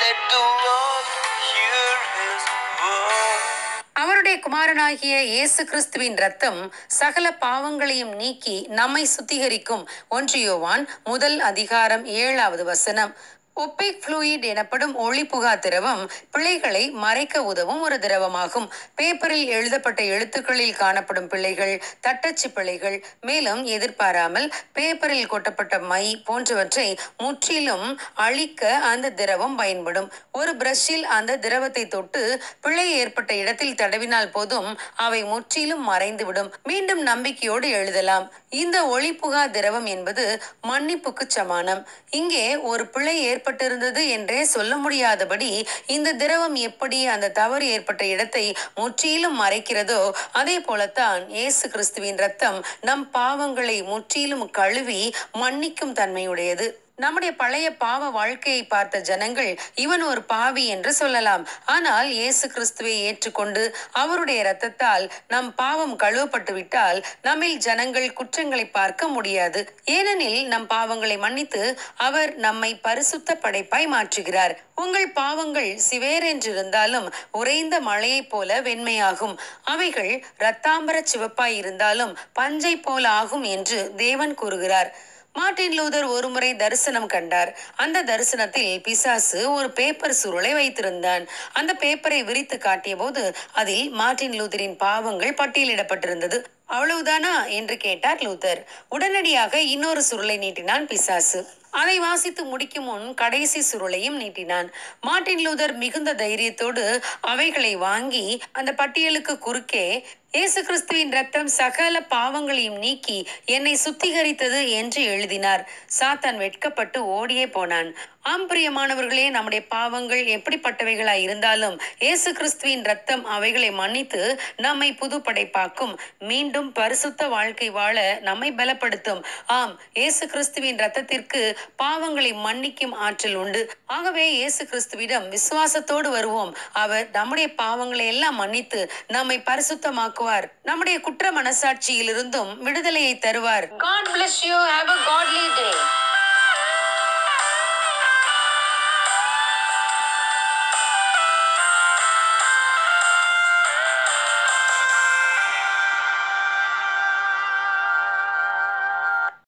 Let the world hear his word. அவருடைய குமாரனாகிய இயேசு கிறிஸ்துவின் ரத்தம் சகல பாவங்களையும் நீக்கி நம்மை சுத்திகரிக்கும் ஒன்று யோவான் முதல் அதிகாரம் ஏழாவது வசனம் ஒப்பேக் ஃப்ளூயிட் எனப்படும் ஒளிபுகா திரவம் பிழைகளை மறைக்க உதவும் ஒரு திரவமாகும் பேப்பரில் எழுதப்பட்ட எழுத்துக்களில் காணப்படும் பிழைகள் தட்டச்சு பிழைகள் மேலும் எதிர்பாராமல் பேப்பரில் கொட்டப்பட்ட மை போன்றவற்றை முற்றிலும் அழிக்க அந்த திரவம் பயன்படும் ஒரு பிரஷில் அந்த திரவத்தை தொட்டு பிழை ஏற்பட்ட இடத்தில் தடவினால் போதும் அவை முற்றிலும் மறைந்துவிடும் மீண்டும் நம்பிக்கையோடு எழுதலாம் இந்த ஒளிபுகா திரவம் என்பது மன்னிப்புக்கு சமானம் இங்கே ஒரு பிழை ஏற்பட்டிருந்தது என்றே சொல்ல முடியாதபடி இந்த திரவம் எப்படி அந்த தவறு ஏற்பட்ட இடத்தை முற்றிலும் மறைக்கிறதோ அதே போலத்தான் இயேசு கிறிஸ்துவின் ரத்தம் நம் பாவங்களை முற்றிலும் கழுவி மன்னிக்கும் தன்மையுடையது நம்முடைய பழைய பாவ வாழ்க்கையை பார்த்த ஜனங்கள் இவன் ஒரு பாவி என்று சொல்லலாம் ஆனால் இயேசு கிறிஸ்துவை ஏற்றுக்கொண்டு அவருடைய இரத்தத்தால் நம் பாவம் கழுவப்பட்டு விட்டால் நம்மில் ஜனங்கள் குற்றங்களை பார்க்க முடியாது ஏனெனில் நம் பாவங்களை மன்னித்து அவர் நம்மை பரிசுத்த படைப்பாய் மாற்றுகிறார் உங்கள் பாவங்கள் சிவேரென்றிருந்தாலும் உறைந்த மழையைப் போல வெண்மையாகும் அவைகள் இரத்தாம்பர சிவப்பாய் இருந்தாலும் பஞ்சை போல ஆகும் என்று தேவன் கூறுகிறார் மார்ட்டின் லூதர் ஒருமுறை தரிசனம் கண்டார் அந்த தரிசனத்தில் பிசாசு ஒரு பேப்பர் சுருளை வைத்திருந்தான் அந்த பேப்பரை விரித்து காட்டியபோது அதில் மார்ட்டின் லூதரின் பாவங்கள் பட்டியலிடப்பட்டிருந்தது அவ்வளவுதானா என்று கேட்டார் லூதர் உடனடியாக இன்னொரு சுருளை நீட்டினான் பிசாசு அதை வாசித்து முடிக்கும் முன் கடைசி சுருளையும் நீட்டினான் மார்ட்டின் லூதர் மிகுந்த தைரியத்தோடு அவைகளை வாங்கி அந்த பட்டியலுக்கு குறுக்கே இயேசு கிறிஸ்துவின் ரத்தம் சகல பாவங்களையும் நீக்கி என்னை சுத்திகரித்தது என்று எழுதினார் சாத்தான் வெட்கப்பட்டு ஓடியே போனான் ஆம் பிரியமானவர்களே நம்முடைய பாவங்கள் எப்படிப்பட்டவைகளாய் இருந்தாலும் இயேசு கிறிஸ்துவின் ரத்தம் அவைகளை மன்னித்து நம்மை புது படைப்பாக்கும் மீண்டும் பரிசுத்த வாழ்க்கை வாழ நம்மை பலப்படுத்தும் ஆம் இயேசு கிறிஸ்துவின் ரத்தத்திற்கு பாவங்களை மன்னிக்கும் ஆற்றல் உண்டு ஆகவே இயேசு கிறிஸ்துவிடம் விசுவாசத்தோடு வருவோம் அவர் நம்முடைய பாவங்களை எல்லாம் மன்னித்து நம்மை பரிசுத்தமாக்குவார் நம்முடைய குற்ற மனசாட்சியிலிருந்தும் விடுதலையை தருவார் God bless you. Have a godly day.